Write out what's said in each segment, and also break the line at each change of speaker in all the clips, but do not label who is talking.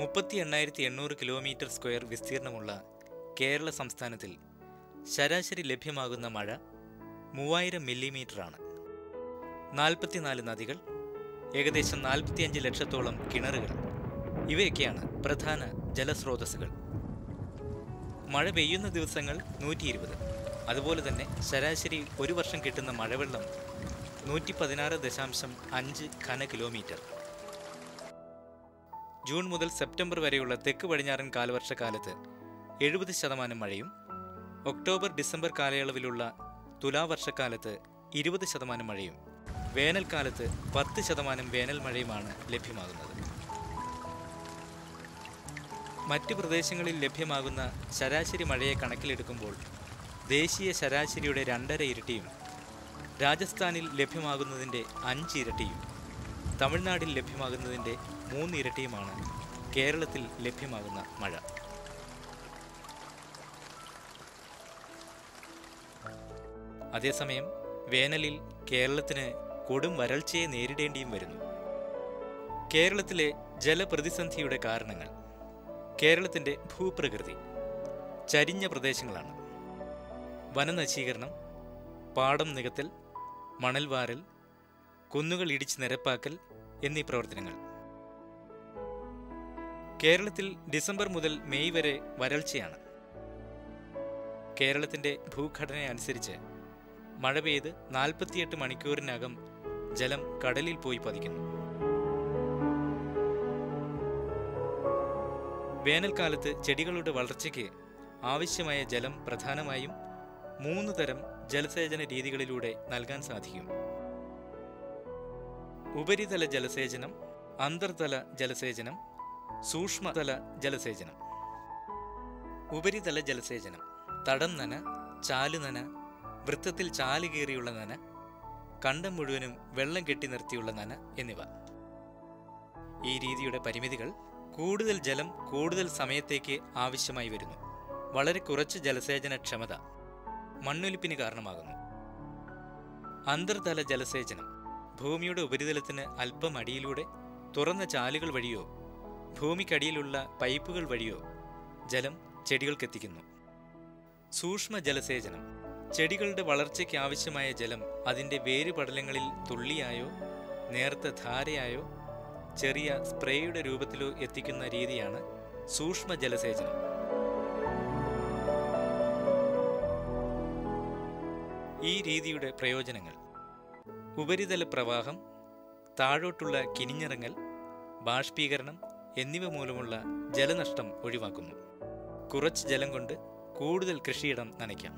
മുപ്പത്തി എണ്ണായിരത്തി എണ്ണൂറ് കിലോമീറ്റർ സ്ക്വയർ വിസ്തീർണമുള്ള കേരള സംസ്ഥാനത്തിൽ ശരാശരി ലഭ്യമാകുന്ന മഴ മൂവായിരം മില്ലിമീറ്ററാണ് നാൽപ്പത്തിനാല് നദികൾ ഏകദേശം നാൽപ്പത്തിയഞ്ച് ലക്ഷത്തോളം കിണറുകൾ ഇവയൊക്കെയാണ് പ്രധാന ജലസ്രോതസ്സുകൾ മഴ പെയ്യുന്ന ദിവസങ്ങൾ നൂറ്റി ഇരുപത് അതുപോലെ തന്നെ ശരാശരി ഒരു വർഷം കിട്ടുന്ന മഴവെള്ളം നൂറ്റി പതിനാറ് ദശാംശം അഞ്ച് ഘന കിലോമീറ്റർ ജൂൺ മുതൽ സെപ്റ്റംബർ വരെയുള്ള തെക്ക് പടിഞ്ഞാറൻ കാലവർഷക്കാലത്ത് എഴുപത് ശതമാനം മഴയും ഒക്ടോബർ ഡിസംബർ കാലയളവിലുള്ള തുലാവർഷക്കാലത്ത് ഇരുപത് ശതമാനം മഴയും വേനൽക്കാലത്ത് പത്ത് ശതമാനം വേനൽ മഴയുമാണ് ലഭ്യമാകുന്നത് മറ്റ് പ്രദേശങ്ങളിൽ ലഭ്യമാകുന്ന ശരാശരി മഴയെ കണക്കിലെടുക്കുമ്പോൾ ദേശീയ ശരാശരിയുടെ രണ്ടര ഇരട്ടിയും രാജസ്ഥാനിൽ ലഭ്യമാകുന്നതിൻ്റെ അഞ്ച് ഇരട്ടിയും തമിഴ്നാട്ടിൽ ലഭ്യമാകുന്നതിൻ്റെ മൂന്ന് ഇരട്ടിയുമാണ് കേരളത്തിൽ ലഭ്യമാകുന്ന മഴ അതേസമയം വേനലിൽ കേരളത്തിന് കൊടും വരൾച്ചയെ നേരിടേണ്ടിയും വരുന്നു കേരളത്തിലെ ജലപ്രതിസന്ധിയുടെ കാരണങ്ങൾ കേരളത്തിൻ്റെ ഭൂപ്രകൃതി ചരിഞ്ഞ പ്രദേശങ്ങളാണ് വനനശീകരണം പാടം നികത്തൽ മണൽവാരൽ കുന്നുകൾ ഇടിച്ച് നിരപ്പാക്കൽ എന്നീ പ്രവർത്തനങ്ങൾ കേരളത്തിൽ ഡിസംബർ മുതൽ മെയ് വരെ വരൾച്ചയാണ് കേരളത്തിന്റെ ഭൂഘടന അനുസരിച്ച് മഴ പെയ്ത് നാൽപ്പത്തിയെട്ട് മണിക്കൂറിനകം ജലം കടലിൽ പോയി പതിക്കുന്നു വേനൽക്കാലത്ത് ചെടികളുടെ വളർച്ചയ്ക്ക് ആവശ്യമായ ജലം പ്രധാനമായും മൂന്ന് തരം ജലസേചന രീതികളിലൂടെ നൽകാൻ സാധിക്കും ഉപരിതല ജലസേചനം അന്തർതല ജലസേചനം സൂക്ഷ്മതല ജലസേചനം ഉപരിതല ജലസേചനം തടം നന ചാലുനന വൃത്തത്തിൽ ചാല് കീറിയുള്ള നന കണ്ടം മുഴുവനും വെള്ളം കെട്ടി നിർത്തിയുള്ള നന എന്നിവ ഈ രീതിയുടെ പരിമിതികൾ കൂടുതൽ ജലം കൂടുതൽ സമയത്തേക്ക് ആവശ്യമായി വരുന്നു വളരെ കുറച്ച് ജലസേചന ക്ഷമത മണ്ണൊലിപ്പിന് കാരണമാകുന്നു അന്തർതല ജലസേചനം ഭൂമിയുടെ ഉപരിതലത്തിന് അല്പം അടിയിലൂടെ തുറന്ന ചാലുകൾ വഴിയോ ഭൂമിക്കടിയിലുള്ള പൈപ്പുകൾ വഴിയോ ജലം ചെടികൾക്കെത്തിക്കുന്നു സൂക്ഷ്മ ജലസേചനം ചെടികളുടെ വളർച്ചയ്ക്ക് ആവശ്യമായ ജലം അതിൻ്റെ വേരുപടലങ്ങളിൽ തുള്ളിയായോ നേർത്ത ധാരയായോ ചെറിയ സ്പ്രേയുടെ രൂപത്തിലോ എത്തിക്കുന്ന രീതിയാണ് സൂക്ഷ്മ ജലസേചനം ഈ രീതിയുടെ പ്രയോജനങ്ങൾ ഉപരിതല പ്രവാഹം താഴോട്ടുള്ള കിനിഞ്ഞിറങ്ങൽ ബാഷ്പീകരണം എന്നിവ മൂലമുള്ള ജലനഷ്ടം ഒഴിവാക്കുന്നു കുറച്ച് ജലം കൊണ്ട് കൂടുതൽ കൃഷിയിടം നനയ്ക്കാം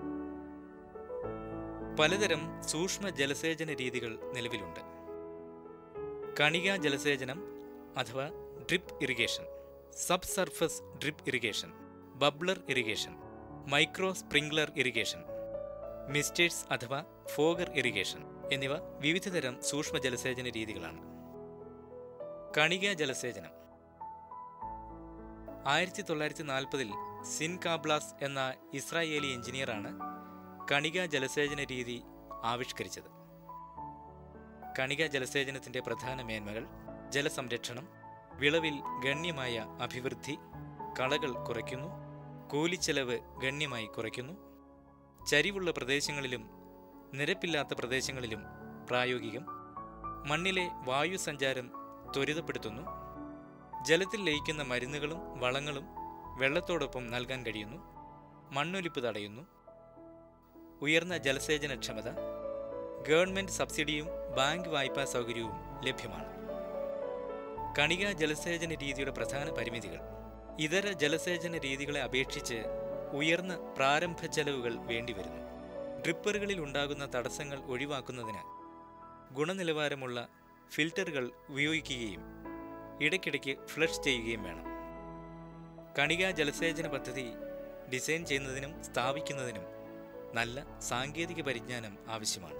പലതരം സൂക്ഷ്മ ജലസേചന രീതികൾ നിലവിലുണ്ട് കണിക ജലസേചനം അഥവാ drip irrigation sub surface drip irrigation bubbler irrigation micro sprinkler irrigation misters അഥവാ ഫോഗർ ഇറിഗേഷൻ എന്നിവ വിവിധതരം സൂക്ഷ്മ ജലസേചന രീതികളാണ് കണിക ജലസേചനം ആയിരത്തി തൊള്ളായിരത്തി നാൽപ്പതിൽ സിൻ കാബ്ലാസ് എന്ന ഇസ്രായേലി എഞ്ചിനീയറാണ് കണിക ജലസേചന രീതി ആവിഷ്കരിച്ചത് കണിക ജലസേചനത്തിന്റെ പ്രധാന മേന്മകൾ ജലസംരക്ഷണം വിളവിൽ ഗണ്യമായ അഭിവൃദ്ധി കളകൾ കുറയ്ക്കുന്നു കൂലിച്ചെലവ് ഗണ്യമായി കുറയ്ക്കുന്നു ചരിവുള്ള പ്രദേശങ്ങളിലും നിരപ്പില്ലാത്ത പ്രദേശങ്ങളിലും പ്രായോഗികം മണ്ണിലെ വായു സഞ്ചാരം ത്വരിതപ്പെടുത്തുന്നു ജലത്തിൽ ലയിക്കുന്ന മരുന്നുകളും വളങ്ങളും വെള്ളത്തോടൊപ്പം നൽകാൻ കഴിയുന്നു മണ്ണൊലിപ്പ് തടയുന്നു ഉയർന്ന ജലസേചനക്ഷമത ഗവൺമെന്റ് സബ്സിഡിയും ബാങ്ക് വായ്പാ സൗകര്യവും ലഭ്യമാണ് കണിക ജലസേചന രീതിയുടെ പ്രധാന പരിമിതികൾ ഇതര ജലസേചന രീതികളെ അപേക്ഷിച്ച് ഉയർന്ന പ്രാരംഭ ചെലവുകൾ വേണ്ടിവരുന്നു ഡ്രിപ്പറുകളിൽ ഉണ്ടാകുന്ന തടസ്സങ്ങൾ ഒഴിവാക്കുന്നതിന് ഗുണനിലവാരമുള്ള ഫിൽറ്ററുകൾ ഉപയോഗിക്കുകയും ഇടയ്ക്കിടയ്ക്ക് ഫ്ലഷ് ചെയ്യുകയും വേണം കണിക ജലസേചന പദ്ധതി ഡിസൈൻ ചെയ്യുന്നതിനും സ്ഥാപിക്കുന്നതിനും നല്ല സാങ്കേതിക പരിജ്ഞാനം ആവശ്യമാണ്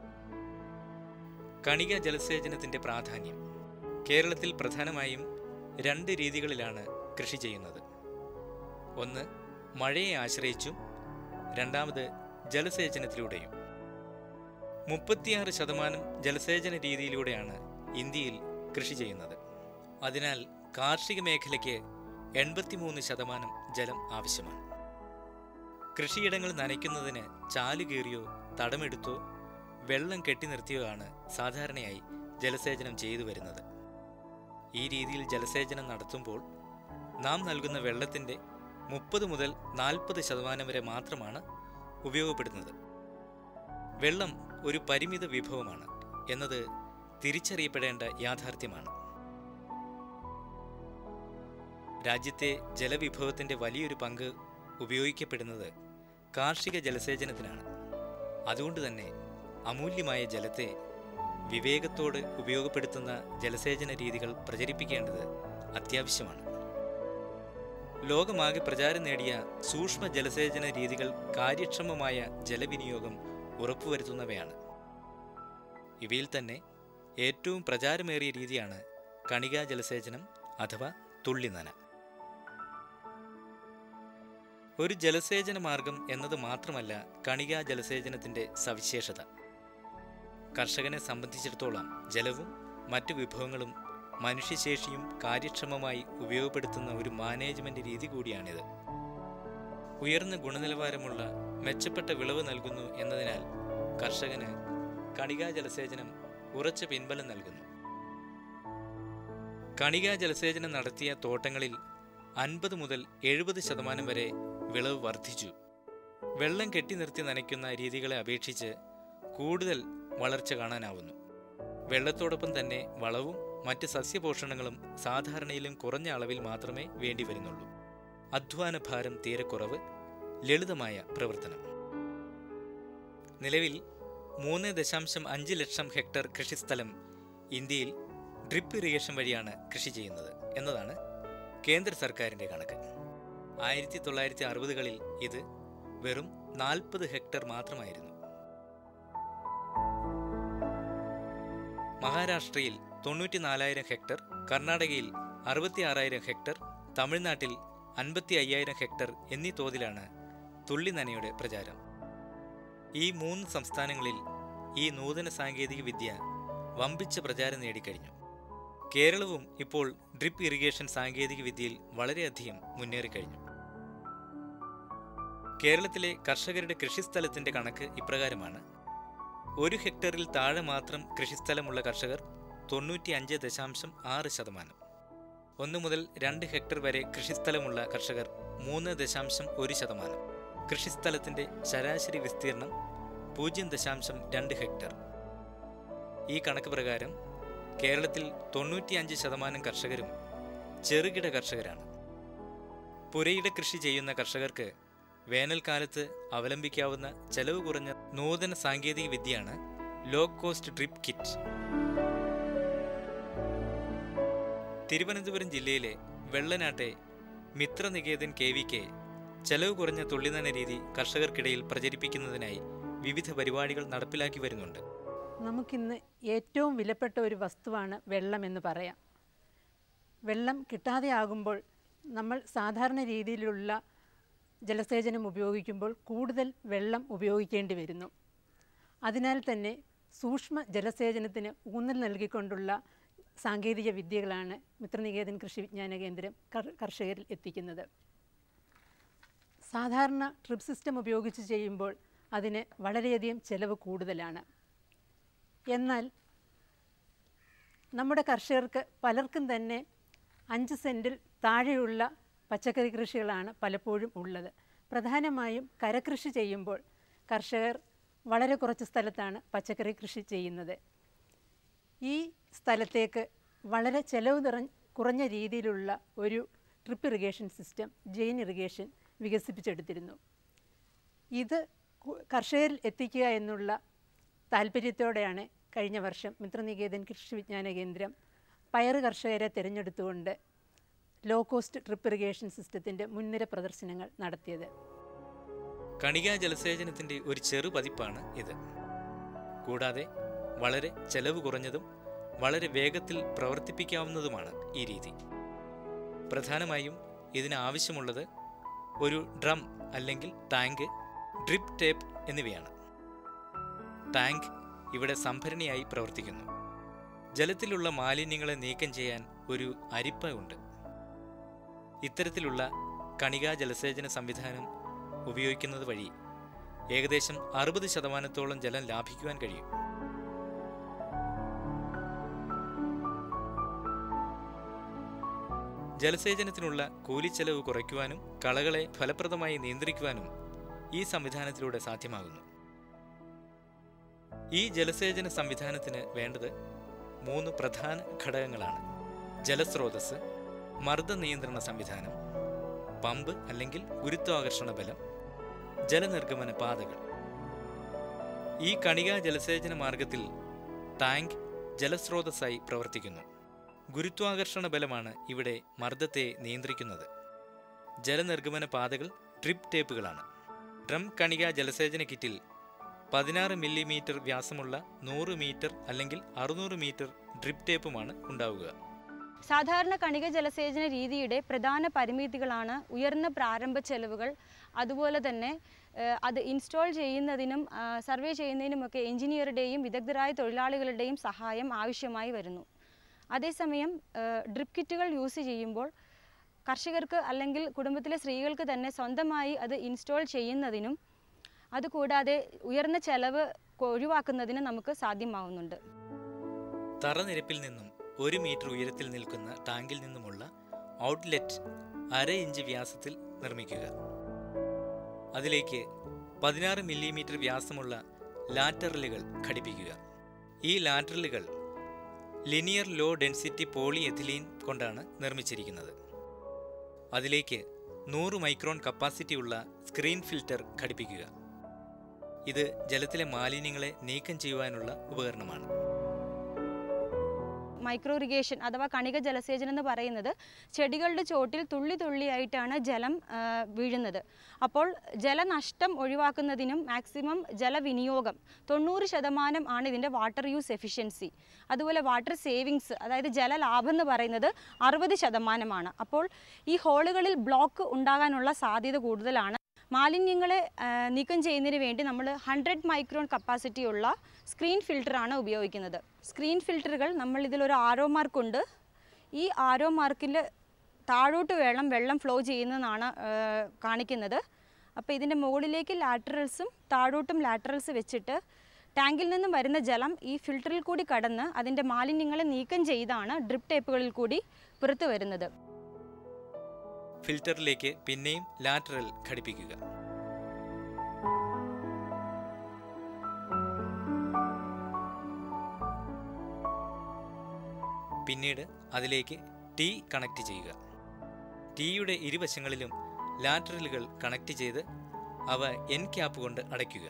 കണിക ജലസേചനത്തിന്റെ പ്രാധാന്യം കേരളത്തിൽ പ്രധാനമായും രണ്ട് രീതികളിലാണ് കൃഷി ചെയ്യുന്നത് ഒന്ന് മഴയെ ആശ്രയിച്ചും രണ്ടാമത് ജലസേചനത്തിലൂടെയും മുപ്പത്തിയാറ് ശതമാനം ജലസേചന രീതിയിലൂടെയാണ് ഇന്ത്യയിൽ കൃഷി ചെയ്യുന്നത് അതിനാൽ കാർഷിക മേഖലയ്ക്ക് എൺപത്തിമൂന്ന് ശതമാനം ജലം ആവശ്യമാണ് കൃഷിയിടങ്ങൾ നനയ്ക്കുന്നതിന് ചാലുകീറിയോ തടമെടുത്തോ വെള്ളം കെട്ടി നിർത്തിയോ ആണ് സാധാരണയായി ജലസേചനം ചെയ്തു വരുന്നത് ഈ രീതിയിൽ ജലസേചനം നടത്തുമ്പോൾ നാം നൽകുന്ന വെള്ളത്തിൻ്റെ മുപ്പത് മുതൽ നാൽപ്പത് ശതമാനം വരെ മാത്രമാണ് ഉപയോഗപ്പെടുന്നത് വെള്ളം ഒരു പരിമിത വിഭവമാണ് എന്നത് തിരിച്ചറിയപ്പെടേണ്ട യാഥാർത്ഥ്യമാണ് രാജ്യത്തെ ജലവിഭവത്തിന്റെ വലിയൊരു പങ്ക് ഉപയോഗിക്കപ്പെടുന്നത് കാർഷിക ജലസേചനത്തിനാണ് അതുകൊണ്ട് തന്നെ അമൂല്യമായ ജലത്തെ വിവേകത്തോട് ഉപയോഗപ്പെടുത്തുന്ന ജലസേചന രീതികൾ പ്രചരിപ്പിക്കേണ്ടത് അത്യാവശ്യമാണ് ലോകമാകെ പ്രചാരം നേടിയ സൂക്ഷ്മ ജലസേചന രീതികൾ കാര്യക്ഷമമായ ജലവിനിയോഗം ഉറപ്പുവരുത്തുന്നവയാണ് ഇവയിൽ തന്നെ ഏറ്റവും പ്രചാരമേറിയ രീതിയാണ് കണികാ ജലസേചനം അഥവാ തുള്ളിനന ഒരു ജലസേചന മാർഗം എന്നത് മാത്രമല്ല കണികാ ജലസേചനത്തിന്റെ സവിശേഷത കർഷകനെ സംബന്ധിച്ചിടത്തോളം ജലവും മറ്റു വിഭവങ്ങളും മനുഷ്യശേഷിയും കാര്യക്ഷമമായി ഉപയോഗപ്പെടുത്തുന്ന ഒരു മാനേജ്മെന്റ് രീതി കൂടിയാണിത് ഉയർന്ന ഗുണനിലവാരമുള്ള മെച്ചപ്പെട്ട വിളവ് നൽകുന്നു എന്നതിനാൽ കർഷകന് കണികാ ജലസേചനം ഉറച്ച പിൻബലം നൽകുന്നു കണികാ ജലസേചനം നടത്തിയ തോട്ടങ്ങളിൽ അൻപത് മുതൽ എഴുപത് ശതമാനം വരെ വിളവ് വർദ്ധിച്ചു വെള്ളം കെട്ടി നിർത്തി നനയ്ക്കുന്ന രീതികളെ അപേക്ഷിച്ച് കൂടുതൽ വളർച്ച കാണാനാവുന്നു വെള്ളത്തോടൊപ്പം തന്നെ വളവും മറ്റ് സസ്യപോഷണങ്ങളും സാധാരണയിലും കുറഞ്ഞ അളവിൽ മാത്രമേ വേണ്ടി വരുന്നുള്ളൂ അധ്വാന ഭാരം തീരെ കുറവ് ലളിതമായ പ്രവർത്തനം നിലവിൽ മൂന്ന് ദശാംശം അഞ്ച് ലക്ഷം ഹെക്ടർ കൃഷിസ്ഥലം ഇന്ത്യയിൽ ഡ്രിപ്പ് ഇറിഗേഷൻ വഴിയാണ് കൃഷി ചെയ്യുന്നത് എന്നതാണ് കേന്ദ്ര സർക്കാരിന്റെ കണക്ക് ആയിരത്തി തൊള്ളായിരത്തി അറുപതുകളിൽ ഇത് വെറും നാൽപ്പത് ഹെക്ടർ മാത്രമായിരുന്നു മഹാരാഷ്ട്രയിൽ തൊണ്ണൂറ്റി നാലായിരം ഹെക്ടർ കർണാടകയിൽ അറുപത്തി ആറായിരം ഹെക്ടർ തമിഴ്നാട്ടിൽ അൻപത്തി അയ്യായിരം ഹെക്ടർ എന്നീ തോതിലാണ് തുള്ളിനനയുടെ പ്രചാരം ഈ മൂന്ന് സംസ്ഥാനങ്ങളിൽ ഈ നൂതന സാങ്കേതിക വിദ്യ വമ്പിച്ച പ്രചാരം നേടിക്കഴിഞ്ഞു കേരളവും ഇപ്പോൾ ഡ്രിപ്പ് ഇറിഗേഷൻ സാങ്കേതിക വിദ്യയിൽ വളരെയധികം മുന്നേറിക്കഴിഞ്ഞു കേരളത്തിലെ കർഷകരുടെ കൃഷിസ്ഥലത്തിന്റെ കണക്ക് ഇപ്രകാരമാണ് ഒരു ഹെക്ടറിൽ താഴെ മാത്രം കൃഷിസ്ഥലമുള്ള കർഷകർ തൊണ്ണൂറ്റി അഞ്ച് ദശാംശം ആറ് ശതമാനം ഒന്ന് മുതൽ രണ്ട് ഹെക്ടർ വരെ കൃഷിസ്ഥലമുള്ള കർഷകർ മൂന്ന് ദശാംശം ഒരു ശതമാനം കൃഷിസ്ഥലത്തിന്റെ ശരാശരി വിസ്തീർണം പൂജ്യം ദശാംശം രണ്ട് ഹെക്ടർ ഈ കണക്ക് പ്രകാരം കേരളത്തിൽ തൊണ്ണൂറ്റിയഞ്ച് ശതമാനം കർഷകരും ചെറുകിട കർഷകരാണ് പുരയിട കൃഷി ചെയ്യുന്ന കർഷകർക്ക് വേനൽക്കാലത്ത് അവലംബിക്കാവുന്ന ചെലവ് കുറഞ്ഞ നൂതന സാങ്കേതിക വിദ്യയാണ് low cost drip kit Thiruvananthapuram ജില്ലയിലെ വെള്ളനാട്ടെ മിത്രനികേതൻ കെ വി കെ ചെലവ് കുറഞ്ഞ തുള്ളിനന രീതി കർഷകർക്കിടയിൽ പ്രചരിപ്പിക്കുന്നതിനായി വിവിധ പരിപാടികൾ നടപ്പിലാക്കി വരുന്നുണ്ട്
നമുക്കിന്ന് ഏറ്റവും വിലപ്പെട്ട ഒരു വസ്തുവാണ് വെള്ളം എന്ന് പറയാം വെള്ളം കിട്ടാതെ ആകുമ്പോൾ നമ്മൾ സാധാരണ രീതിയിലുള്ള ജലസേചനം ഉപയോഗിക്കുമ്പോൾ കൂടുതൽ വെള്ളം ഉപയോഗിക്കേണ്ടി വരുന്നു അതിനാൽ തന്നെ സൂക്ഷ്മ ജലസേചനത്തിന് ഊന്നൽ നൽകിക്കൊണ്ടുള്ള സാങ്കേതിക വിദ്യകളാണ് മിത്രനികേതൻ കൃഷി വിജ്ഞാന കേന്ദ്രം കർ- കർഷകരിൽ എത്തിക്കുന്നത് സാധാരണ ട്രിപ്പ് സിസ്റ്റം ഉപയോഗിച്ച് ചെയ്യുമ്പോൾ അതിന് വളരെയധികം ചെലവ് കൂടുതലാണ് എന്നാൽ നമ്മുടെ കർഷകർക്ക് പലർക്കും തന്നെ അഞ്ച് സെൻറ്റിൽ താഴെയുള്ള പച്ചക്കറി കൃഷികളാണ് പലപ്പോഴും ഉള്ളത് പ്രധാനമായും കരകൃഷി ചെയ്യുമ്പോൾ കർഷകർ വളരെ കുറച്ച് സ്ഥലത്താണ് പച്ചക്കറി കൃഷി ചെയ്യുന്നത് ഈ സ്ഥലത്തേക്ക് വളരെ ചെലവ് നിറ കുറഞ്ഞ രീതിയിലുള്ള ഒരു drip irrigation system Jain irrigation വികസിപ്പിച്ചെടുത്തിരുന്നു ഇത് കു- കർഷകരിൽ എത്തിക്കുക എന്നുള്ള താല്പര്യത്തോടെയാണ് കഴിഞ്ഞ വർഷം മിത്രനികേതൻ കൃഷി വിജ്ഞാന കേന്ദ്രം പയറ് കർഷകരെ തിരഞ്ഞെടുത്തുകൊണ്ട് ലോ കോസ്റ്റ് ട്രിപ്പ് ഇറിഗേഷൻ സിസ്റ്റത്തിൻ്റെ മുൻനിര പ്രദർശനങ്ങൾ നടത്തിയത്
കണികാ ജലസേചനത്തിന്റെ ഒരു ചെറു പതിപ്പാണ് ഇത് കൂടാതെ വളരെ ചെലവ് കുറഞ്ഞതും വളരെ വേഗത്തിൽ പ്രവർത്തിപ്പിക്കാവുന്നതുമാണ് ഈ രീതി പ്രധാനമായും ഇതിന് ആവശ്യമുള്ളത് ഒരു ഡ്രം അല്ലെങ്കിൽ ടാങ്ക് ഡ്രിപ്പ് ടേപ്പ് എന്നിവയാണ് ടാങ്ക് ഇവിടെ സംഭരണിയായി പ്രവർത്തിക്കുന്നു ജലത്തിലുള്ള മാലിന്യങ്ങളെ നീക്കം ചെയ്യാൻ ഒരു അരിപ്പ ഉണ്ട് ഇത്തരത്തിലുള്ള കണികാ ജലസേചന സംവിധാനം ഉപയോഗിക്കുന്നത് വഴി ഏകദേശം അറുപത് ശതമാനത്തോളം ജലം ലാഭിക്കുവാൻ കഴിയും ജലസേചനത്തിനുള്ള കൂലിച്ചെലവ് കുറയ്ക്കുവാനും കളകളെ ഫലപ്രദമായി നിയന്ത്രിക്കുവാനും ഈ സംവിധാനത്തിലൂടെ സാധ്യമാകുന്നു ഈ ജലസേചന സംവിധാനത്തിന് വേണ്ടത് മൂന്ന് പ്രധാന ഘടകങ്ങളാണ് ജലസ്രോതസ് മർദ്ദ നിയന്ത്രണ സംവിധാനം പമ്പ് അല്ലെങ്കിൽ ഗുരുത്വാകർഷണ ബലം ജലനിർഗമന പാതകൾ ഈ കണികാ ജലസേചന മാർഗത്തിൽ ടാങ്ക് ജലസ്രോതസ്സായി പ്രവർത്തിക്കുന്നു ഗുരുത്വാകർഷണ ബലമാണ് ഇവിടെ മർദ്ദത്തെ നിയന്ത്രിക്കുന്നത് ജലനിർഗമന പാതകൾ ഡ്രിപ്പ് ടേപ്പുകളാണ് ഡ്രം കണിക ജലസേചന കിറ്റിൽ പതിനാറ് മില്ലിമീറ്റർ വ്യാസമുള്ള നൂറ് മീറ്റർ അല്ലെങ്കിൽ അറുന്നൂറ് മീറ്റർ ഡ്രിപ്പ് ടേപ്പുമാണ് ഉണ്ടാവുക
സാധാരണ കണിക ജലസേചന രീതിയുടെ പ്രധാന പരിമിതികളാണ് ഉയർന്ന പ്രാരംഭ ചെലവുകൾ അതുപോലെ തന്നെ ഏഹ്, അത് ഇൻസ്റ്റാൾ ചെയ്യുന്നതിനും ആ, സർവേ ചെയ്യുന്നതിനുമൊക്കെ എഞ്ചിനീയറുടെയും വിദഗ്ധരായ തൊഴിലാളികളുടെയും സഹായം ആവശ്യമായി വരുന്നു അതേസമയം ഏഹ്, ഡ്രിപ്പ് കിറ്റുകൾ യൂസ് ചെയ്യുമ്പോൾ കർഷകർക്ക് അല്ലെങ്കിൽ കുടുംബത്തിലെ സ്ത്രീകൾക്ക് തന്നെ സ്വന്തമായി അത് ഇൻസ്റ്റാൾ ചെയ്യുന്നതിനും അതുകൂടാതെ ഉയർന്ന ചെലവ് ഒഴിവാക്കുന്നതിനും നമുക്ക് സാധ്യമാവുന്നുണ്ട്
തറനിരപ്പിൽ നിന്നും ഒരു മീറ്റർ ഉയരത്തിൽ നിൽക്കുന്ന ടാങ്കിൽ നിന്നുമുള്ള ഔട്ട്ലെറ്റ് അര ഇഞ്ച് വ്യാസത്തിൽ നിർമ്മിക്കുക അതിലേക്ക് പതിനാറ് മില്ലിമീറ്റർ വ്യാസമുള്ള ലാറ്ററലുകൾ ഘടിപ്പിക്കുക ഈ ലാറ്ററലുകൾ linear low density polyethylene കൊണ്ടാണ് നിർമ്മിച്ചിരിക്കുന്നത് അതിലേക്ക് നൂറ് മൈക്രോൺ കപ്പാസിറ്റിയുള്ള സ്ക്രീൻ ഫിൽറ്റർ ഘടിപ്പിക്കുക ഇത് ജലത്തിലെ മാലിന്യങ്ങളെ നീക്കം ചെയ്യുവാനുള്ള ഉപകരണമാണ്
മൈക്രോ ഇറിഗേഷൻ അഥവാ കണിക ജലസേചനം എന്ന് പറയുന്നത് ചെടികളുടെ ചോട്ടിൽ തുള്ളി തുള്ളിയായിട്ടാണ് ജലം ആ, വീഴുന്നത് അപ്പോൾ ജലനഷ്ടം ഒഴിവാക്കുന്നതിനും മാക്സിമം ജലവിനിയോഗം തൊണ്ണൂറ് ശതമാനം ആണ് ഇതിൻ്റെ വാട്ടർ യൂസ് എഫിഷ്യൻസി അതുപോലെ വാട്ടർ സേവിങ്സ് അതായത് ജലലാഭം എന്ന് പറയുന്നത് അറുപത് ശതമാനമാണ് അപ്പോൾ ഈ ഹോളുകളിൽ ബ്ലോക്ക് ഉണ്ടാകാനുള്ള സാധ്യത കൂടുതലാണ് മാലിന്യങ്ങളെ ആ, നീക്കം ചെയ്യുന്നതിന് വേണ്ടി നമ്മൾ ഹൺഡ്രഡ് മൈക്രോൺ കപ്പാസിറ്റിയുള്ള സ്ക്രീൻ ഫിൽറ്ററാണ് ഉപയോഗിക്കുന്നത് സ്ക്രീൻ ഫിൽറ്ററുകൾ നമ്മൾ ഇതിലൊരു ആരോ മാർക്കുണ്ട് ഈ ആരോ മാർക്കിൽ താഴോട്ട് വേണം വെള്ളം ഫ്ലോ ചെയ്യുന്നതെന്നാണ് ആ, കാണിക്കുന്നത് അപ്പോൾ ഇതിൻ്റെ മുകളിലേക്ക് ലാറ്ററൽസും താഴോട്ടും ലാറ്ററൽസ് വെച്ചിട്ട് ടാങ്കിൽ നിന്നും വരുന്ന ജലം ഈ ഫിൽറ്ററിൽ കൂടി കടന്ന് അതിൻ്റെ മാലിന്യങ്ങളെ നീക്കം ചെയ്താണ് ഡ്രിപ്പ് ടേപ്പുകളിൽ കൂടി പുറത്തു വരുന്നത്
ഫിൽറ്ററിലേക്ക് പിന്നെയും ലാറ്ററൽ ഘടിപ്പിക്കുക പിന്നീട് അതിലേക്ക് ടീ കണക്ട് ചെയ്യുക ടീയുടെ ഇരുവശങ്ങളിലും ലാറ്ററലുകൾ കണക്ട് ചെയ്ത് അവ എൻ ക്യാപ്പ് കൊണ്ട് അടയ്ക്കുക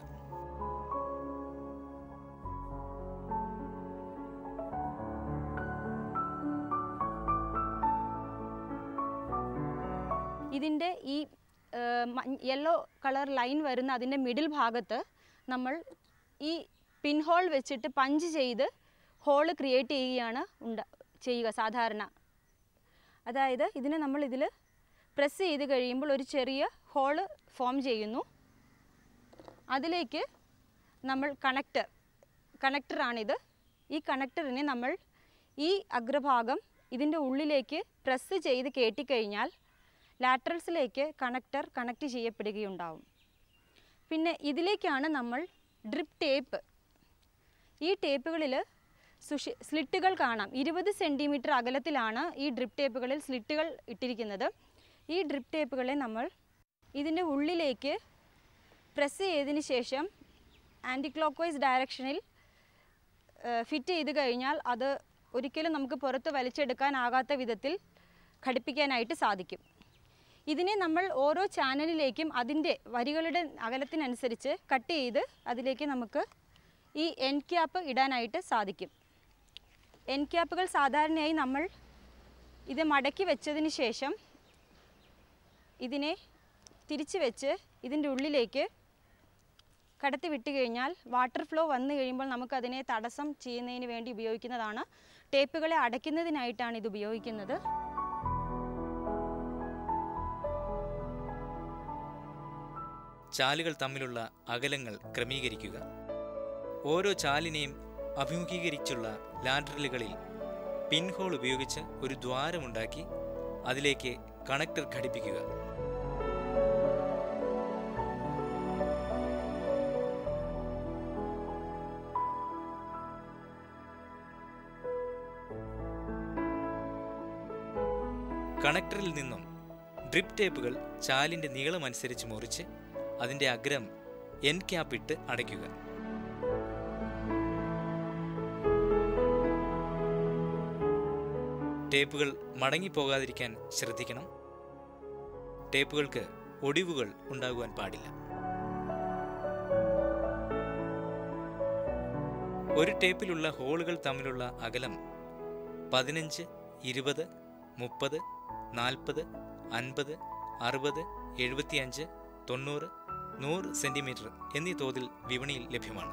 ഇതിൻ്റെ ഈ യെല്ലോ കളർ ലൈൻ വരുന്ന അതിൻ്റെ മിഡിൽ ഭാഗത്ത് നമ്മൾ ഈ പിൻ ഹോൾ വെച്ചിട്ട് പഞ്ച് ചെയ്ത് ഹോൾ ക്രിയേറ്റ് ചെയ്യുകയാണ് ഉണ്ട ചെയ്യുക സാധാരണ അതായത് ഇതിനെ നമ്മൾ ഇതിൽ പ്രസ് ചെയ്ത് കഴിയുമ്പോൾ ഒരു ചെറിയ ഹോള് ഫോം ചെയ്യുന്നു അതിലേക്ക് നമ്മൾ കണക്ടർ കണക്ടറാണിത് ഈ കണക്ടറിനെ നമ്മൾ ഈ അഗ്രഭാഗം ഇതിൻ്റെ ഉള്ളിലേക്ക് പ്രസ് ചെയ്ത് കയറ്റിക്കഴിഞ്ഞാൽ ലാറ്ററൽസിലേക്ക് കണക്ടർ കണക്ട് ചെയ്യപ്പെടുകയുണ്ടാവും പിന്നെ ഇതിലേക്കാണ് നമ്മൾ ഡ്രിപ്പ് ടേപ്പ് ഈ ടേപ്പുകളിൽ സുഷി സ്ലിറ്റുകൾ കാണാം ഇരുപത് സെൻറ്റിമീറ്റർ അകലത്തിലാണ് ഈ ഡ്രിപ്പ് ടേപ്പുകളിൽ സ്ലിറ്റുകൾ ഇട്ടിരിക്കുന്നത് ഈ ഡ്രിപ്പ് ടേപ്പുകളെ നമ്മൾ ഇതിൻ്റെ ഉള്ളിലേക്ക് പ്രസ് ചെയ്തതിന് ശേഷം ആൻറ്റി ക്ലോക്ക് വൈസ് ഡയറക്ഷനിൽ ഫിറ്റ് ചെയ്ത് കഴിഞ്ഞാൽ അത് ഒരിക്കലും നമുക്ക് പുറത്ത് വലിച്ചെടുക്കാനാകാത്ത വിധത്തിൽ ഘടിപ്പിക്കാനായിട്ട് സാധിക്കും ഇതിനെ നമ്മൾ ഓരോ ചാനലിലേക്കും അതിൻ്റെ വരികളുടെ അകലത്തിനനുസരിച്ച് കട്ട് ചെയ്ത് അതിലേക്ക് നമുക്ക് ഈ എൻ ക്യാപ്പ് ഇടാനായിട്ട് സാധിക്കും എൻ ക്യാപ്പുകൾ സാധാരണയായി നമ്മൾ ഇത് മടക്കി വെച്ചതിന് ശേഷം ഇതിനെ തിരിച്ച് വെച്ച് ഇതിൻ്റെ ഉള്ളിലേക്ക് കടത്തി വിട്ട് കഴിഞ്ഞാൽ വാട്ടർ ഫ്ലോ വന്നു കഴിയുമ്പോൾ നമുക്കതിനെ തടസ്സം ചെയ്യുന്നതിന് വേണ്ടി ഉപയോഗിക്കുന്നതാണ് ടേപ്പുകളെ അടയ്ക്കുന്നതിനായിട്ടാണ് ഇത് ഉപയോഗിക്കുന്നത്
ചാലുകൾ തമ്മിലുള്ള അകലങ്ങൾ ക്രമീകരിക്കുക ഓരോ ചാലിനെയും അഭിമുഖീകരിച്ചുള്ള ലാൻഡ്രലുകളിൽ പിൻഹോൾ ഉപയോഗിച്ച് ഒരു ദ്വാരമുണ്ടാക്കി അതിലേക്ക് കണക്ടർ ഘടിപ്പിക്കുക കണക്ടറിൽ നിന്നും ഡ്രിപ്പ് ടേപ്പുകൾ ചാലിന്റെ നീളം അനുസരിച്ച് മുറിച്ച് അതിന്റെ അഗ്രം എൻ ക്യാപ്പ് ഇട്ട് അടയ്ക്കുക ടേപ്പുകൾ മടങ്ങിപ്പോകാതിരിക്കാൻ ശ്രദ്ധിക്കണം ടേപ്പുകൾക്ക് ഒടിവുകൾ ഉണ്ടാകുവാൻ പാടില്ല ഒരു ടേപ്പിലുള്ള ഹോളുകൾ തമ്മിലുള്ള അകലം പതിനഞ്ച് ഇരുപത് മുപ്പത് നാൽപ്പത് അൻപത് അറുപത് എഴുപത്തിയഞ്ച് തൊണ്ണൂറ് നൂറ് സെന്റിമീറ്റർ എന്നീ തോതിൽ വിപണിയിൽ ലഭ്യമാണ്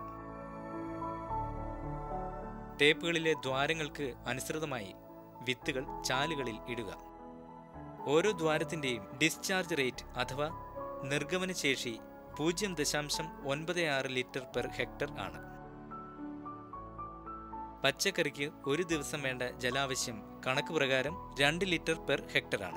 ടേപ്പുകളിലെ ദ്വാരങ്ങൾക്ക് അനുസൃതമായി വിത്തുകൾ ചാലുകളിൽ ഇടുക ഓരോ ദ്വാരത്തിന്റെയും ഡിസ്ചാർജ് റേറ്റ് അഥവാ നിർഗമന ശേഷി പൂജ്യം ദശാംശം ഒൻപത് ആറ് ലിറ്റർ പെർ ഹെക്ടർ ആണ് പച്ചക്കറിക്ക് ഒരു ദിവസം വേണ്ട ജലാവശ്യം കണക്ക് പ്രകാരം രണ്ട് ലിറ്റർ പെർ ഹെക്ടർ ആണ്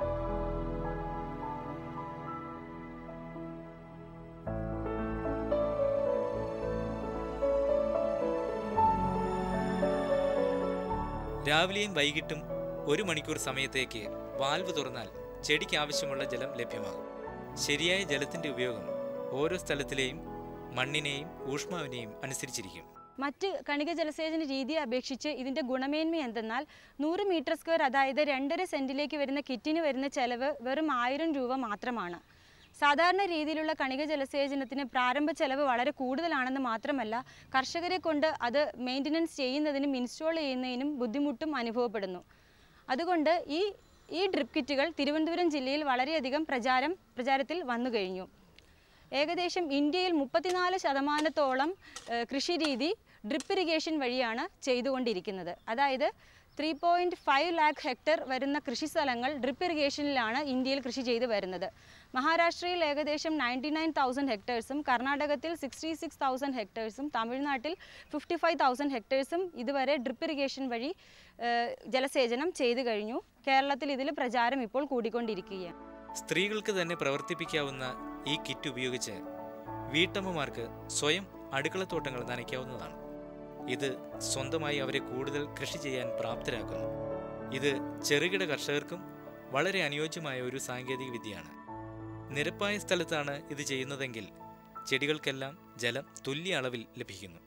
രാവിലെയും വൈകിട്ടും ഒരു മണിക്കൂർ സമയത്തേക്ക് വാൽവ് തുറന്നാൽ ചെടിക്ക് ആവശ്യമുള്ള ജലം ലഭ്യമാകും ശരിയായ ജലത്തിന്റെ ഉപയോഗം ഓരോ സ്ഥലത്തിലെയും മണ്ണിനെയും ഊഷ്മാവിനെയും അനുസരിച്ചിരിക്കും
മറ്റ് കണിക ജലസേചന രീതിയെ അപേക്ഷിച്ച് ഇതിൻ്റെ ഗുണമേന്മ എന്തെന്നാൽ നൂറ് മീറ്റർ സ്ക്വയർ അതായത് രണ്ടര സെൻറ്റിലേക്ക് വരുന്ന കിറ്റിന് വരുന്ന ചെലവ് വെറും ആയിരം രൂപ മാത്രമാണ് സാധാരണ രീതിയിലുള്ള കണിക ജലസേചനത്തിന് പ്രാരംഭ ചെലവ് വളരെ കൂടുതലാണെന്ന് മാത്രമല്ല കർഷകരെ കൊണ്ട് അത് മെയിൻ്റനൻസ് ചെയ്യുന്നതിനും ഇൻസ്റ്റാൾ ചെയ്യുന്നതിനും ബുദ്ധിമുട്ടും അനുഭവപ്പെടുന്നു അതുകൊണ്ട് ഈ ഈ ഡ്രിപ്പ് കിറ്റുകൾ തിരുവനന്തപുരം ജില്ലയിൽ വളരെയധികം പ്രചാരം പ്രചാരത്തിൽ വന്നു കഴിഞ്ഞു ഏകദേശം ഇന്ത്യയിൽ മുപ്പത്തിനാല് ശതമാനത്തോളം ഏഹ്, കൃഷിരീതി ഡ്രിപ്പ് ഇറിഗേഷൻ വഴിയാണ് ചെയ്തുകൊണ്ടിരിക്കുന്നത് അതായത് three point five lakh hectare വരുന്ന കൃഷി സ്ഥലങ്ങൾ ഡ്രിപ്പ് ഇറിഗേഷനിലാണ് ഇന്ത്യയിൽ കൃഷി ചെയ്തു വരുന്നത് മഹാരാഷ്ട്രയിൽ ഏകദേശം നയൻറ്റി നയൻ തൗസൻഡ് ഹെക്ടേഴ്സും കർണാടകത്തിൽ സിക്സ്റ്റി സിക്സ് തൗസൻഡ് ഹെക്ടേഴ്സും തമിഴ്നാട്ടിൽ ഫിഫ്റ്റി ഫൈവ് തൗസൻഡ് ഹെക്ടേഴ്സും ഇതുവരെ ഡ്രിപ്പ് ഇറിഗേഷൻ വഴി ഏഹ്, ജലസേചനം ചെയ്തു കഴിഞ്ഞു കേരളത്തിൽ ഇതിൽ പ്രചാരം ഇപ്പോൾ കൂടിക്കൊണ്ടിരിക്കുകയാണ്
സ്ത്രീകൾക്ക് തന്നെ പ്രവർത്തിപ്പിക്കാവുന്ന ഈ കിറ്റ് ഉപയോഗിച്ച് വീട്ടമ്മമാർക്ക് സ്വയം അടുക്കളത്തോട്ടങ്ങൾ നനയ്ക്കാവുന്നതാണ് ഇത് സ്വന്തമായി അവരെ കൂടുതൽ കൃഷി ചെയ്യാൻ പ്രാപ്തരാക്കുന്നു ഇത് ചെറുകിട കർഷകർക്കും വളരെ അനുയോജ്യമായ ഒരു സാങ്കേതിക വിദ്യയാണ് നിരപ്പായ സ്ഥലത്താണ് ഇത് ചെയ്യുന്നതെങ്കിൽ ചെടികൾക്കെല്ലാം ജലം തുല്യ അളവിൽ ലഭിക്കുന്നു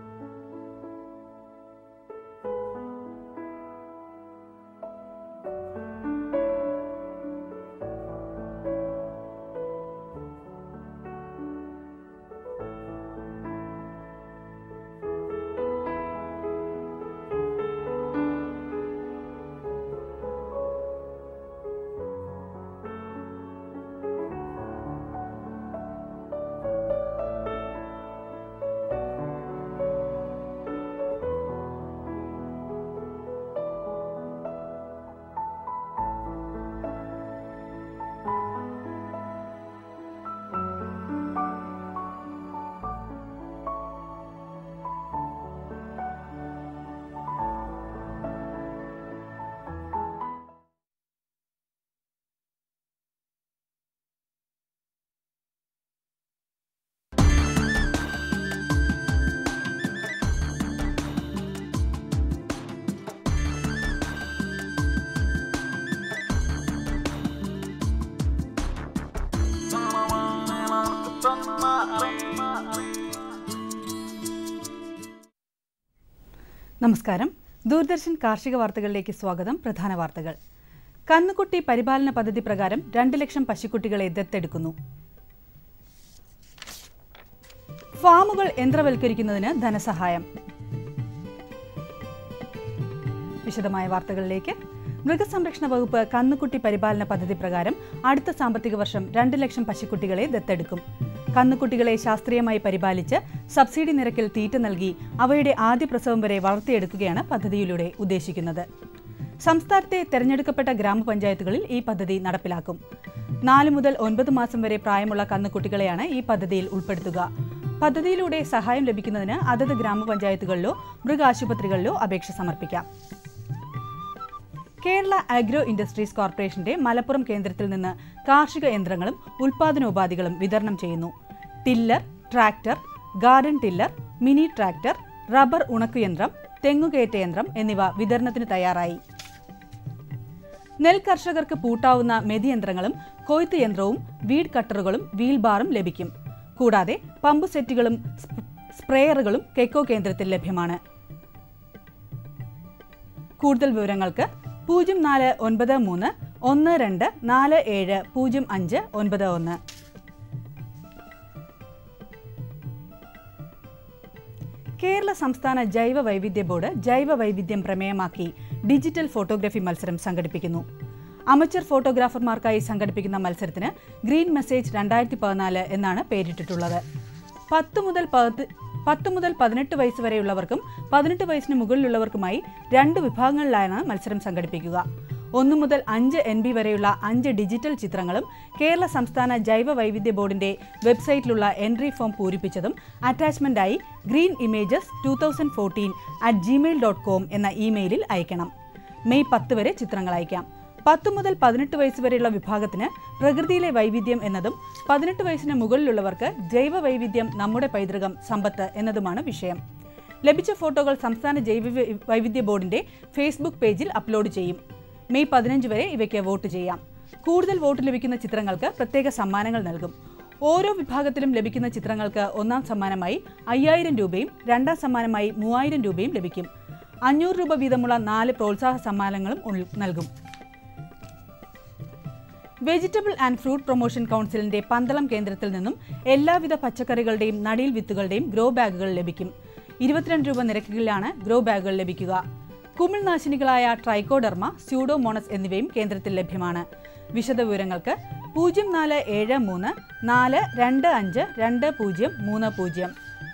നമസ്കാരം ദൂരദർശൻ കാർഷിക വാർത്തകളിലേക്ക് സ്വാഗതം പ്രധാന വാർത്തകൾ കന്നുകുട്ടി പരിപാലന പദ്ധതി പ്രകാരം രണ്ട് ലക്ഷം പശുക്കുട്ടികളെ ദത്തെടുക്കുന്നു ഫാമുകൾ യന്ത്രവൽക്കരിക്കുന്നതിന് ധനസഹായം വിശദമായ വാർത്തകളിലേക്ക് മൃഗസംരക്ഷണ വകുപ്പ് കന്നുകുട്ടി പരിപാലന പദ്ധതി പ്രകാരം അടുത്ത സാമ്പത്തിക വർഷം രണ്ട് ലക്ഷം പശുക്കുട്ടികളെ ദത്തെടുക്കും കന്നുകുട്ടികളെ ശാസ്ത്രീയമായി പരിപാലിച്ച് സബ്സിഡി നിരക്കിൽ തീറ്റ നൽകി അവയുടെ ആദ്യ പ്രസവം വരെ വളർത്തിയെടുക്കുകയാണ് പദ്ധതിയിലൂടെ ഉദ്ദേശിക്കുന്നത് സംസ്ഥാനത്തെ തെരഞ്ഞെടുക്കപ്പെട്ട ഗ്രാമപഞ്ചായത്തുകളിൽ ഈ പദ്ധതി നടപ്പിലാക്കും നാല് മുതൽ ഒൻപത് മാസം വരെ പ്രായമുള്ള കന്നുകുട്ടികളെയാണ് ഈ പദ്ധതിയിൽ ഉൾപ്പെടുത്തുക പദ്ധതിയിലൂടെ സഹായം ലഭിക്കുന്നതിന് അതത് ഗ്രാമപഞ്ചായത്തുകളിലോ മൃഗാശുപത്രികളിലോ അപേക്ഷ സമർപ്പിക്കാം കേരള അഗ്രോ ഇൻഡസ്ട്രീസ് കോർപ്പറേഷന്റെ മലപ്പുറം കേന്ദ്രത്തിൽ നിന്ന് കാർഷിക യന്ത്രങ്ങളും ഉൽപാദനോപാധികളും വിതരണം ചെയ്യുന്നു tiller tractor garden tiller mini tractor rubber ഉണക്കുയന്ത്രം തെങ്ങുകയറ്റ യന്ത്രം എന്നിവ വിതരണത്തിന് തയ്യാറായി നെൽ കർഷകർക്ക് പൂട്ടാവുന്ന മെതിയന്ത്രങ്ങളും കൊയ്ത്ത് യന്ത്രവും വീഡ് കട്ടറുകളും വീൽ ബാറും ലഭിക്കും കൂടാതെ പമ്പ് സെറ്റുകളും സ്പ്- സ്പ്രേയറുകളും കെക്കോ കേന്ദ്രത്തിൽ ലഭ്യമാണ് കൂടുതൽ വിവരങ്ങൾക്ക് പൂജ്യം നാല് ഒൻപത് മൂന്ന് ഒന്ന് രണ്ട് നാല് ഏഴ് പൂജ്യം അഞ്ച് ഒൻപത് ഒന്ന് കേരള സംസ്ഥാന ജൈവ വൈവിധ്യ ബോർഡ് ജൈവ വൈവിധ്യം പ്രമേയമാക്കി ഡിജിറ്റൽ ഫോട്ടോഗ്രാഫി മത്സരം സംഘടിപ്പിക്കുന്നു അമച്ചർ ഫോട്ടോഗ്രാഫർമാർക്കായി സംഘടിപ്പിക്കുന്ന മത്സരത്തിന് ഗ്രീൻ മെസ്സേജ് രണ്ടായിരത്തി പതിനാല് എന്നാണ് പേരിട്ടിട്ടുള്ളത് പത്ത് മുതൽ പത്ത് പത്ത് മുതൽ പതിനെട്ട് വയസ്സ് വരെയുള്ളവർക്കും പതിനെട്ട് വയസ്സിന് മുകളിലുള്ളവർക്കുമായി രണ്ട് വിഭാഗങ്ങളിലാണ് മത്സരം സംഘടിപ്പിക്കുക ഒന്നു മുതൽ അഞ്ച് എൻ ബി വരെയുള്ള അഞ്ച് ഡിജിറ്റൽ ചിത്രങ്ങളും കേരള സംസ്ഥാന ജൈവ വൈവിധ്യ ബോർഡിന്റെ വെബ്സൈറ്റിലുള്ള എൻട്രി ഫോം പൂരിപ്പിച്ചതും അറ്റാച്ച്മെന്റായി green images two thousand fourteen at Gmail dot com എന്ന ഇമെയിലിൽ അയക്കണം മെയ് പത്ത് വരെ ചിത്രങ്ങൾ അയക്കാം പത്ത് മുതൽ പതിനെട്ട് വയസ്സ് വരെയുള്ള വിഭാഗത്തിന് പ്രകൃതിയിലെ വൈവിധ്യം എന്നതും പതിനെട്ട് വയസ്സിന് മുകളിലുള്ളവർക്ക് ജൈവ വൈവിധ്യം നമ്മുടെ പൈതൃകം സമ്പത്ത് എന്നതുമാണ് വിഷയം ലഭിച്ച ഫോട്ടോകൾ സംസ്ഥാന ജൈവ വൈ- വൈവിധ്യ ബോർഡിന്റെ ഫേസ്ബുക്ക് പേജിൽ അപ്ലോഡ് ചെയ്യും മെയ് പതിനഞ്ച് വരെ ഇവയ്ക്ക് വോട്ട് ചെയ്യാം കൂടുതൽ വോട്ട് ലഭിക്കുന്ന ചിത്രങ്ങൾക്ക് പ്രത്യേക സമ്മാനങ്ങൾ നൽകും ഓരോ വിഭാഗത്തിലും ലഭിക്കുന്ന ചിത്രങ്ങൾക്ക് ഒന്നാം സമ്മാനമായി അയ്യായിരം രൂപയും രണ്ടാം സമ്മാനമായി മൂവായിരം രൂപയും ലഭിക്കും അഞ്ഞൂറ് രൂപ വീതമുള്ള നാല് പ്രോത്സാഹ സമ്മാനങ്ങളും ഉൾ- നൽകും വെജിറ്റബിൾ ആൻഡ് ഫ്രൂട്ട് പ്രൊമോഷൻ കൗൺസിലിന്റെ പന്തളം കേന്ദ്രത്തിൽ നിന്നും എല്ലാവിധ പച്ചക്കറികളുടെയും നടീൽ വിത്തുകളുടെയും ഗ്രോ ബാഗുകൾ ലഭിക്കും ഇരുപത്തിരണ്ട് രൂപ നിരക്കിലാണ് ഗ്രോ ബാഗുകൾ ലഭിക്കുക കുമിൾനാശിനികളായ ട്രൈക്കോഡർമ സ്യൂഡോമോണസ് എന്നിവയും കേന്ദ്രത്തിൽ ലഭ്യമാണ് വിശദവിവരങ്ങൾക്ക് പൂജ്യം നാല് ഏഴ് മൂന്ന് നാല് രണ്ട് അഞ്ച് രണ്ട് പൂജ്യം മൂന്ന് പൂജ്യം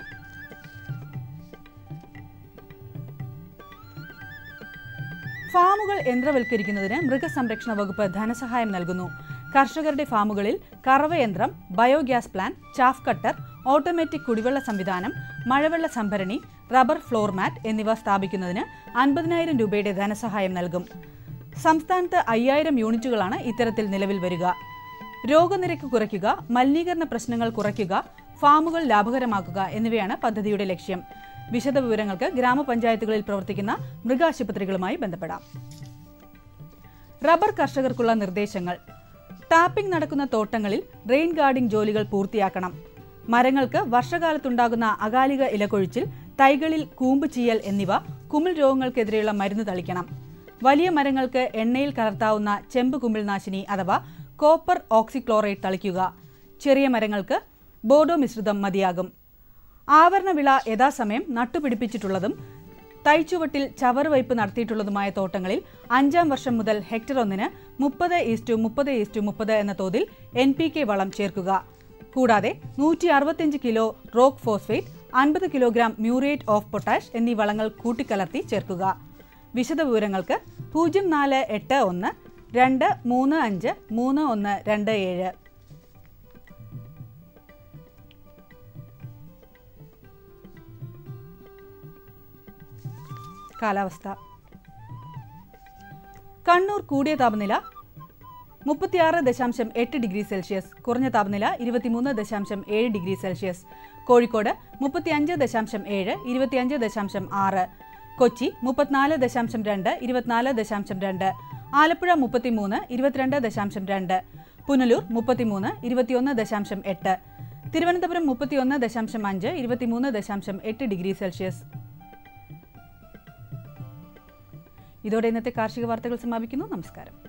ഫാമുകൾ യന്ത്രവൽക്കരിക്കുന്നതിന് മൃഗസംരക്ഷണ വകുപ്പ് ധനസഹായം നൽകുന്നു കർഷകരുടെ ഫാമുകളിൽ കറവയന്ത്രം biogas plant chaff cutter automatic കുടിവെള്ള സംവിധാനം മഴവെള്ള സംഭരണി റബ്ബർ ഫ്ലോർ മാറ്റ് എന്നിവ സ്ഥാപിക്കുന്നതിന് അൻപതിനായിരം രൂപയുടെ ധനസഹായം നൽകും സംസ്ഥാനത്ത് അയ്യായിരം യൂണിറ്റുകളാണ് ഇത്തരത്തിൽ നിലവിൽ വരിക രോഗനിരക്ക് കുറയ്ക്കുക മലിനീകരണ പ്രശ്നങ്ങൾ കുറയ്ക്കുക ഫാമുകൾ ലാഭകരമാക്കുക എന്നിവയാണ് പദ്ധതിയുടെ ലക്ഷ്യം വിശദവിവരങ്ങൾക്ക് ഗ്രാമപഞ്ചായത്തുകളിൽ പ്രവർത്തിക്കുന്ന മൃഗാശുപത്രികളുമായി ബന്ധപ്പെടാം റബ്ബർ കർഷകർക്കുള്ള നിർദ്ദേശങ്ങൾ ടാപ്പിംഗ് നടക്കുന്ന തോട്ടങ്ങളിൽ റെയിൻ ഗാർഡിംഗ് ജോലികൾ പൂർത്തിയാക്കണം മരങ്ങൾക്ക് വർഷകാലത്തുണ്ടാകുന്ന അകാലിക ഇലകൊഴിച്ചിൽ തൈകളിൽ കൂമ്പ് ചീയൽ എന്നിവ കുമിൾ രോഗങ്ങൾക്കെതിരെയുള്ള മരുന്ന് തളിക്കണം വലിയ മരങ്ങൾക്ക് എണ്ണയിൽ കലർത്താവുന്ന ചെമ്പ് കുമിൾനാശിനി അഥവാ കോപ്പർ ഓക്സിക്ലോറൈഡ് തളിക്കുക ചെറിയ മരങ്ങൾക്ക് ബോഡോ മിശ്രിതം മതിയാകും ആവരണവിള യഥാസമയം നട്ടുപിടിപ്പിച്ചിട്ടുള്ളതും തൈച്ചുവട്ടിൽ ചവറുവയ്പ് നടത്തിയിട്ടുള്ളതുമായ തോട്ടങ്ങളിൽ അഞ്ചാം വർഷം മുതൽ ഹെക്ടർ ഒന്നിന് മുപ്പത് ഈസ്റ്റു മുപ്പത് ഈസ്റ്റു മുപ്പത് എന്ന തോതിൽ എൻ പി കെ വളം ചേർക്കുക കൂടാതെ നൂറ്റി അറുപത്തിയഞ്ച് കിലോ റോക്ക് ഫോസ്ഫേറ്റ് അൻപത് കിലോഗ്രാം മ്യൂറേറ്റ് ഓഫ് പൊട്ടാഷ് എന്നീ വളങ്ങൾ കൂട്ടിക്കലർത്തി ചേർക്കുക വിശദവിവരങ്ങൾക്ക് പൂജ്യം നാല് എട്ട് ഒന്ന് രണ്ട് മൂന്ന് അഞ്ച് മൂന്ന് ഒന്ന് രണ്ട് ഏഴ് കാലാവസ്ഥ കണ്ണൂർ കൂടിയ താപനില മുപ്പത്തിയാറ് ദശാംശം എട്ട് ഡിഗ്രി സെൽഷ്യസ് കുറഞ്ഞ താപനില ഇരുപത്തിമൂന്ന് ദശാംശം ഏഴ് ഡിഗ്രി സെൽഷ്യസ് കോഴിക്കോട് മുപ്പത്തിയഞ്ച് ദശാംശം ഏഴ് ഇരുപത്തിയഞ്ച് ദശാംശം ആറ് കൊച്ചി മുപ്പത്തിനാല് ദശാംശം രണ്ട് ഇരുപത്തിനാല് ദശാംശം രണ്ട് ആലപ്പുഴ മുപ്പത്തിമൂന്ന് ഇരുപത്തിരണ്ട് ദശാംശം രണ്ട് പുനലൂർ മുപ്പത്തിമൂന്ന് ഇരുപത്തിയൊന്ന് ദശാംശം എട്ട് തിരുവനന്തപുരം മുപ്പത്തിയൊന്ന് ദശാംശം അഞ്ച് ഇരുപത്തിമൂന്ന് ദശാംശം എട്ട് ഡിഗ്രി സെൽഷ്യസ് ഇതോടെ ഇന്നത്തെ കാർഷിക വാർത്തകൾ സമാപിക്കുന്നു നമസ്കാരം